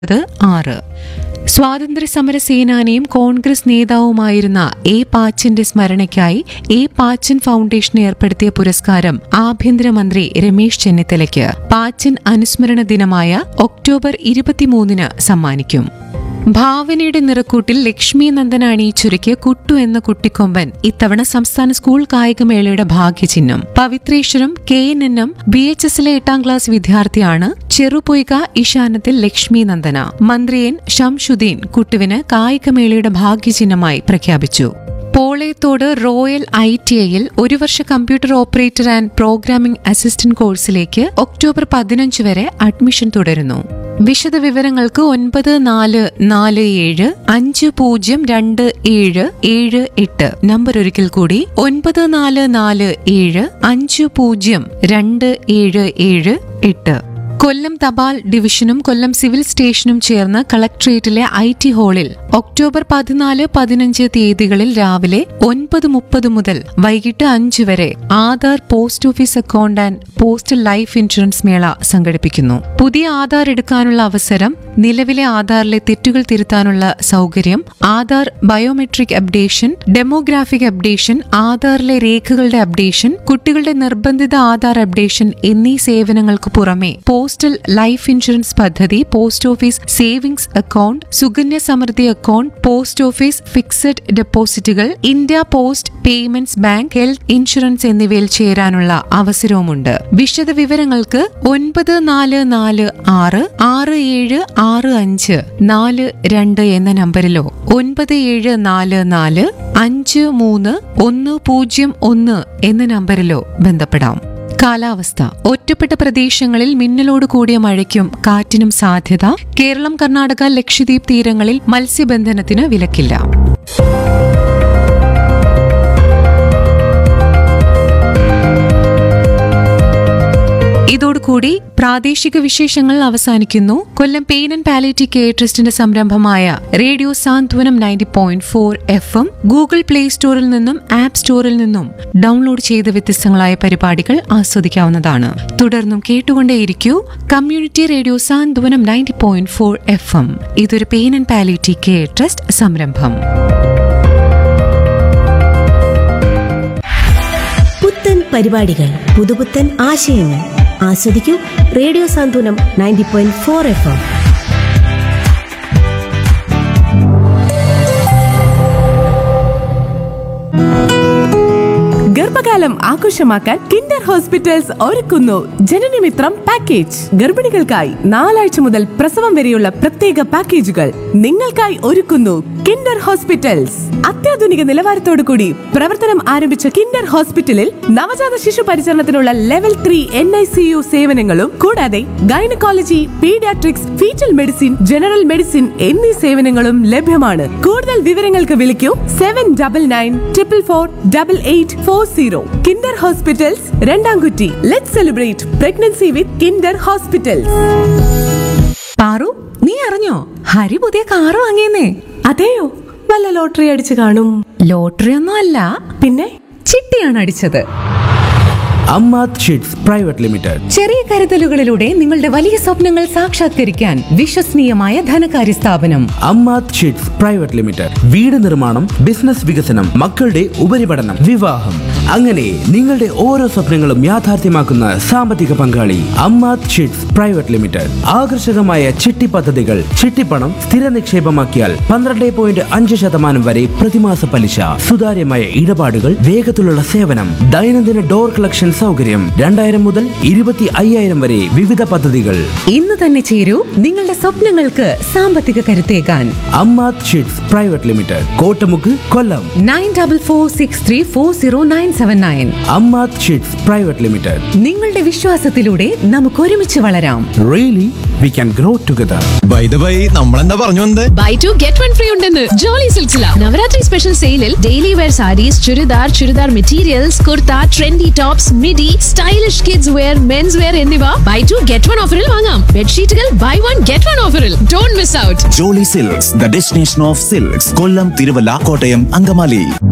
അത് ആറ് സ്വാതന്ത്ര്യ സമര സേനാനിയും കോൺഗ്രസ് നേതാവുമായിരുന്ന എ പാച്ചന്റെ സ്മരണയ്ക്കായി എ പാച്ചൻ ഫൗണ്ടേഷൻ ഏർപ്പെടുത്തിയ പുരസ്കാരം ആഭ്യന്തരമന്ത്രി രമേശ് ചെന്നിത്തലയ്ക്ക് പാച്ചൻ അനുസ്മരണ ദിനമായ ഒക്ടോബർ ഇരുപത്തിമൂന്നിന് സമ്മാനിക്കും ഭാവനയുടെ നിറക്കൂട്ടിൽ ലക്ഷ്മി നന്ദന അണിയിച്ചൊരുക്കിയ കുട്ടു എന്ന കുട്ടിക്കൊമ്പൻ ഇത്തവണ സംസ്ഥാന സ്കൂൾ കായികമേളയുടെ ഭാഗ്യചിഹ്നം Pavitreswaram K N N M B H എസിലെ എട്ടാം ക്ലാസ് വിദ്യാർത്ഥിയാണ് ചെറുപൊയ്ക ഇഷാനത്തിൽ ലക്ഷ്മി നന്ദന മന്ത്രി എൻ ഷംഷുദ്ദീൻ കുട്ടുവിന് കായികമേളയുടെ ഭാഗ്യചിഹ്നമായി പ്രഖ്യാപിച്ചു പോളയത്തോട് റോയൽ ഐ ടി ഐയിൽ ഒരു വർഷ computer operator and programming assistant കോഴ്സിലേക്ക് ഒക്ടോബർ പതിനഞ്ച് വരെ അഡ്മിഷൻ തുടരുന്നു വിശദ വിവരങ്ങൾക്ക് ഒൻപത് നാല് നാല് ഏഴ് അഞ്ച് പൂജ്യം രണ്ട് ഏഴ് ഏഴ് എട്ട് നമ്പർ ഒരിക്കൽ കൂടി ഒൻപത് നാല് നാല് ഏഴ് അഞ്ച് പൂജ്യം രണ്ട് ഏഴ് ഏഴ് എട്ട് കൊല്ലം തപാൽ ഡിവിഷനും കൊല്ലം സിവിൽ സ്റ്റേഷനും ചേർന്ന് കളക്ട്രേറ്റിലെ ഐ ടി ഹാളിൽ ഒക്ടോബർ പതിനാല് പതിനഞ്ച് തീയതികളിൽ രാവിലെ ഒൻപത് മുപ്പത് മുതൽ വൈകിട്ട് അഞ്ച് വരെ Aadhaar post office account and postal life insurance മേള സംഘടിപ്പിക്കുന്നു പുതിയ ആധാർ എടുക്കാനുള്ള അവസരം നിലവിലെ ആധാറിലെ തെറ്റുകൾ തിരുത്താനുള്ള സൗകര്യം Aadhaar biometric updation demographic updation ആധാറിലെ രേഖകളുടെ അപ്ഡേഷൻ കുട്ടികളുടെ നിർബന്ധിത ആധാർ അപ്ഡേഷൻ എന്നീ സേവനങ്ങൾക്ക് പുറമെ പോസ്റ്റൽ ലൈഫ് ഇൻഷുറൻസ് പദ്ധതി post office savings account Sukanya Samriddhi account post office fixed ഡെപ്പോസിറ്റുകൾ India post payments bank health insurance എന്നിവയിൽ ചേരാനുള്ള അവസരവുമുണ്ട് വിശദ വിവരങ്ങൾക്ക് ഒൻപത് നാല് നാല് ആറ് ആറ് ഏഴ് ആറ് അഞ്ച് നാല് രണ്ട് എന്ന നമ്പറിലോ ഒൻപത് ഏഴ് നാല് നാല് അഞ്ച് മൂന്ന് ഒന്ന് പൂജ്യം ഒന്ന് എന്ന നമ്പറിലോ ബന്ധപ്പെടാം കാലാവസ്ഥ ഒറ്റപ്പെട്ട പ്രദേശങ്ങളിൽ മിന്നലോട് കൂടിയ മഴയ്ക്കും കാറ്റിനും സാധ്യത കേരളം കർണാടക ലക്ഷദ്വീപ് തീരങ്ങളിൽ മത്സ്യബന്ധനത്തിന് വിലക്കില്ല ഇതോടുകൂടി പ്രാദേശിക വിശേഷങ്ങൾ അവസാനിക്കുന്നു Kollam pain and palliative care ട്രസ്റ്റിന്റെ സംരംഭമായ radio Santhwanam ninety point four F M Google play സ്റ്റോറിൽ നിന്നും ആപ്പ് സ്റ്റോറിൽ നിന്നും ഡൗൺലോഡ് ചെയ്ത വ്യത്യസ്തങ്ങളായ പരിപാടികൾ ആസ്വദിക്കാവുന്നതാണ് തുടർന്നും കേട്ടുകൊണ്ടേയിരിക്കൂ community radio Santhwanam ninety point four F M ഇതൊരു pain and palliative care trust സംരംഭം പുത്തൻ പരിപാടികൾ പുതുപുത്തൻ ആശയങ്ങൾ ആസ്വദിക്കൂ radio Santhwanam ninety point four F M ഗർഭകാലം ആഘോഷമാക്കാൻ കിൻഡർ ഹോസ്പിറ്റൽസ് ഒരുക്കുന്നു ജനനമിത്രം പാക്കേജ് ഗർഭിണികൾക്കായി നാലാഴ്ച മുതൽ പ്രസവം വരെയുള്ള പ്രത്യേക പാക്കേജുകൾ നിങ്ങൾക്കായി ഒരുക്കുന്നു കിൻഡർ ഹോസ്പിറ്റൽസ് അത്യാധുനിക നിലവാരത്തോടു കൂടി പ്രവർത്തനം ആരംഭിച്ച കിൻഡർ ഹോസ്പിറ്റലിൽ നവജാത ശിശു പരിചരണത്തിനുള്ള level three N I C U സേവനങ്ങളും കൂടാതെ gynaecology paediatrics foetal medicine general medicine എന്നീ സേവനങ്ങളും ലഭ്യമാണ് കൂടുതൽ വിവരങ്ങൾക്ക് വിളിക്കൂ seven double nine triple four double eight four zero Kinder hospitals Randamkutty let celebrate pregnancy with Kinder hospitals Paru നീ അറിഞ്ഞോ ഹരി പുതിയ കാറ് വാങ്ങിയെന്നേ അതെയോ വല്ല ലോട്ടറി അടിച്ചു കാണും ലോട്ടറി ഒന്നും അല്ല പിന്നെ ചിട്ടിയാണ് അടിച്ചത് അമ്മാത് ഷീറ്റ്സ് പ്രൈവറ്റ് ലിമിറ്റഡ് ചെറിയ കരുതലുകളിലൂടെ നിങ്ങളുടെ വലിയ സ്വപ്നങ്ങൾ സാക്ഷാത്കരിക്കാൻ വിശ്വസനീയമായ ധനകാര്യ സ്ഥാപനം അമ്മാത് ഷീറ്റ്സ് പ്രൈവറ്റ് ലിമിറ്റഡ് വീട് നിർമ്മാണം ബിസിനസ് വികസനം മക്കളുടെ ഉപരിപഠനം വിവാഹം അങ്ങനെ നിങ്ങളുടെ ഓരോ സ്വപ്നങ്ങളും യാഥാർത്ഥ്യമാക്കുന്ന സാമ്പത്തിക പങ്കാളി അമ്മാത് ഷീറ്റ്സ് പ്രൈവറ്റ് ലിമിറ്റഡ് ആകർഷകമായ ചിട്ടി പദ്ധതികൾ ചിട്ടിപ്പണം സ്ഥിര നിക്ഷേപമാക്കിയാൽ പന്ത്രണ്ട് പോയിന്റ് അഞ്ച് ശതമാനം വരെ പ്രതിമാസ പലിശ സുതാര്യമായ ഇടപാടുകൾ വേഗത്തിലുള്ള സേവനം ദൈനംദിന ഡോർ കളക്ഷൻ സൗകര്യം രണ്ടായിരം മുതൽ ഇരുപത്തി അയ്യായിരം വരെ വിവിധ പദ്ധതികൾ ഇന്ന് തന്നെ ചേരൂ നിങ്ങളുടെ സ്വപ്നങ്ങൾക്ക് സാമ്പത്തിക കരുത്തേകാൻ Ammath chits private limited Kottamukku Kollam nine double four six three four zero nine seven nine Ammath chits private limited നിങ്ങളുടെ വിശ്വാസത്തിലൂടെ നമുക്ക് ഒരുമിച്ച് വളരാം really we can grow together by the by നമ്മളെന്താ പറഞ്ഞു വന്നത് buy two get one free ഉണ്ടെന്ന് ജോളി സിൽസില നവരാത്രി സ്പെഷ്യൽ സെയിലിൽ daily wear saris churidar churidar materials kurta trendy tops midi stylish kids wear men's wear എന്നിവ ബൈ ടു ഗെറ്റ് വൺ ഓഫറിൽ വാങ്ങാം ബെഡ്ഷീറ്റുകൾ ബൈ വൺ ഗെറ്റ് വൺ ഓഫറിൽ don't miss out Jolly silks the destination of silks Kollam Thiruvalla Kottayam Angamaly